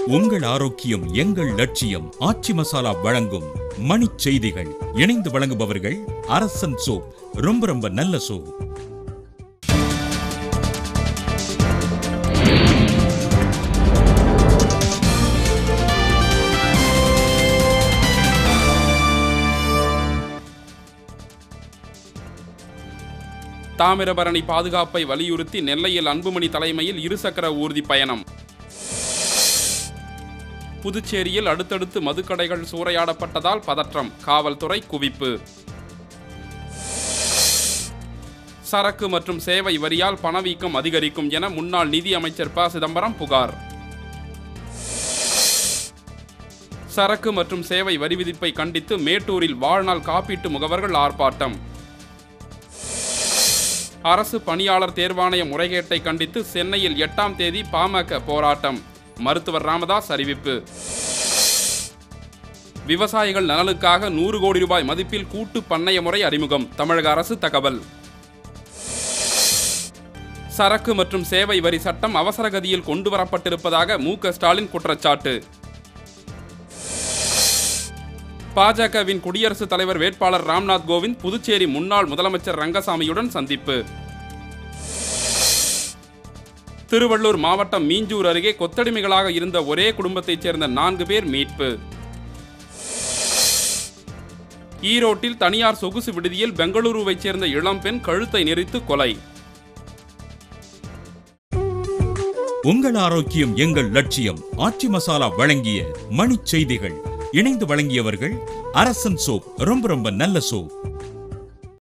உங்கள் ஆரோக்கியம் எங்கள் லட்சியம் ஆச்சி மசாலா வழங்கும் மணிச் செய்திகள் இணைந்து வழங்குபவர்கள் அரசன் சோப் ரொம்ப ரொம்ப நல்ல சோப் தாமிரபரணி பாதுகாப்பை வலியுறுத்தி நெல்லையில் அன்புமணி தலைமையில் இருசக்கர ஊர்தி பயணம் புதுச்சேரியில் அடுத்தடுத்து மதுக்கடைகள் சூறையாடப்பட்டதால் பதற்றம் காவல்துறை குவிப்பு சரக்கு மற்றும் சேவை வரியால் பணவீக்கம் அதிகரிக்கும் என முன்னாள் நிதி அமைச்சர் ப சிதம்பரம் புகார் சரக்கு மற்றும் சேவை வரி விதிப்பை கண்டித்து மேட்டூரில் வாழ்நாள் காப்பீட்டு முகவர்கள் ஆர்ப்பாட்டம் அரசு பணியாளர் தேர்வாணைய முறைகேட்டை கண்டித்து சென்னையில் எட்டாம் தேதி பாமக போராட்டம் மருத்துவர் ராமதாஸ் அறிவிப்பு விவசாயிகள் நலனுக்காக நூறு கோடி ரூபாய் மதிப்பில் கூட்டு பண்ணைய முறை அறிமுகம் தமிழக அரசு தகவல் சரக்கு மற்றும் சேவை வரி சட்டம் அவசர கதியில் கொண்டு வரப்பட்டிருப்பதாக மு க ஸ்டாலின் குற்றச்சாட்டு பாஜகவின் குடியரசுத் தலைவர் வேட்பாளர் ராம்நாத் கோவிந்த் புதுச்சேரி முன்னாள் முதலமைச்சர் ரங்கசாமியுடன் சந்திப்பு திருவள்ளூர் மாவட்டம் மீஞ்சூர் அருகே கொத்தடிமைகளாக இருந்த ஒரே குடும்பத்தைச் சேர்ந்த நான்கு பேர் மீட்பு ஈரோட்டில் தனியார் சொகுசு விடுதியில் பெங்களூருவைச் சேர்ந்த இளம்பெண் கழுத்தை நெரித்து கொலை உங்கள் ஆரோக்கியம் எங்கள் லட்சியம் ஆச்சி மசாலா வழங்கிய மணிச் செய்திகள் இணைந்து வழங்கியவர்கள் அரசன் சோப் ரொம்ப ரொம்ப நல்ல சோப்